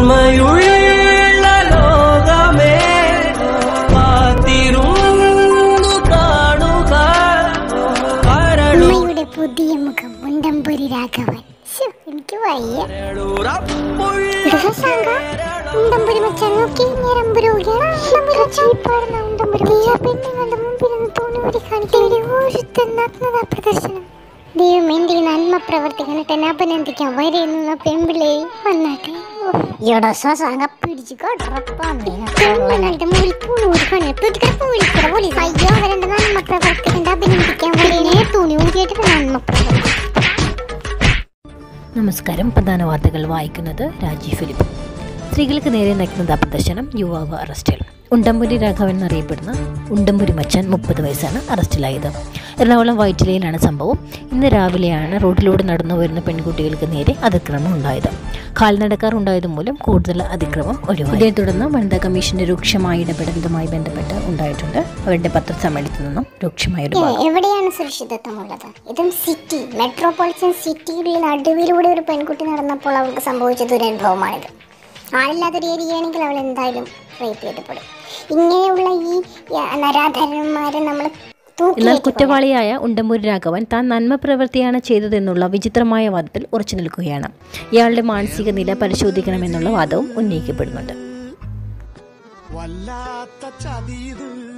ഓർമ്മയുള്ള ലോകമേ കാത്തിരുന്നു കാണുക കരളു ഉമ്മയുടെ പുതിയ മുഖം മുണ്ടമ്പുരി രാഘവൻ ശ്ശോ, എനിക്ക് വയ്യ ശശാങ്ക, ഉണ്ടമ്പുരി മച്ചാൻ നോക്കി ഞരമ്പുരോഗിയാണ്. ഉണ്ടമ്പുരി മച്ചാൻ ഈ പാടുന്ന ഉണ്ടമ്പുരി മച്ചാൻ പെണ്ണുങ്ങളുടെ മുമ്പിലൊന്ന് തോന്നിവരി കാണിക്കാൻ ഒരുത്തൻ നഗ്നതാ പ്രദർശനം ദൈവം എന്റെ ഈ നന്മ പ്രവർത്തി കണ്ടിട്ട് എന്നെ അഭിനന്ദിക്കാൻ വരെയെന്നുള്ള പെൺപിള്ളേ വന്നാട്ടെ എടാ ശശാങ്ക പിടിച്ചു പെണ്ണുങ്ങളുടെ മുമ്പിൽ പൂണൂരി കണ്ണു പിടിക്കട പോലീസ് പോലീസ് അയ്യോ അവരുടെ നന്മ പ്രവർത്തി കണ്ട് അഭിനന്ദിക്കാൻ വരെ തുണി ഊരിയിട്ട് നന്മ പ്രവർത്തി നമസ്കാരം പ്രധാന വാർത്തകൾ വായിക്കുന്നത് രാജീവ് ഫിലിപ്പ് സ്ത്രീകൾക്ക് നേരെ നഗ്നതാ പ്രദർശനം യുവാവ് അറസ്റ്റിൽ ഉണ്ടമ്പുരി രാഘവൻ എന്നറിയപ്പെടുന്ന ഉണ്ടമ്പുരി മച്ചാൻ മുപ്പത് വയസ്സാണ് അറസ്റ്റിലായത് എറണാകുളം വൈറ്റിലയിലാണ് സംഭവം ഇന്ന് രാവിലെയാണ് റോഡിലൂടെ നടന്നു വരുന്ന പെൺകുട്ടികൾക്ക് നേരെ അതിക്രമം ഉണ്ടായത് കാൽനടക്കാർ ഉണ്ടായത് മൂലം കൂടുതൽ അതിക്രമം ഒഴിവായി ഇതേ തുടർന്ന് വനിതാ കമ്മീഷന്റെ രൂക്ഷമായ ഇടപെടലുമായി ബന്ധപ്പെട്ട് ഉണ്ടായിട്ടുണ്ട് അവരുടെ പത്രസമ്മേളനത്തിൽ നിന്നും രൂക്ഷമായ ഒരു ഏ, എവിടെയാണ് സുരക്ഷിതത്വമുള്ളത് ഇതും സിറ്റി മെട്രോപൊളിറ്റൻ സിറ്റിയുടെ നടുവിലൂടെ ഒരു പെൺകുട്ടി നടന്നപ്പോൾ അവൾക്ക് സംഭവിച്ച ദുരനുഭവമാണിത് ആളില്ലാത്തൊരു ഏരിയയാണെങ്കിൽ അവൾ എന്തായാലും റേപ്പ് ചെയ്യപ്പെടും ഇങ്ങനെയുള്ള ഈ ആ, നരാധരന്മാരെ നമ്മൾ എന്നാൽ കുറ്റവാളിയായ ഉണ്ടമ്പൂരി രാഘവൻ താൻ നന്മ പ്രവൃത്തിയാണ് ചെയ്തതെന്നുള്ള വിചിത്രമായ വാദത്തിൽ ഉറച്ചു നിൽക്കുകയാണ് ഇയാളുടെ മാനസിക നില പരിശോധിക്കണമെന്നുള്ള വാദവും ഉന്നയിക്കപ്പെടുന്നുണ്ട് വല്ലാത്ത ചതിയത്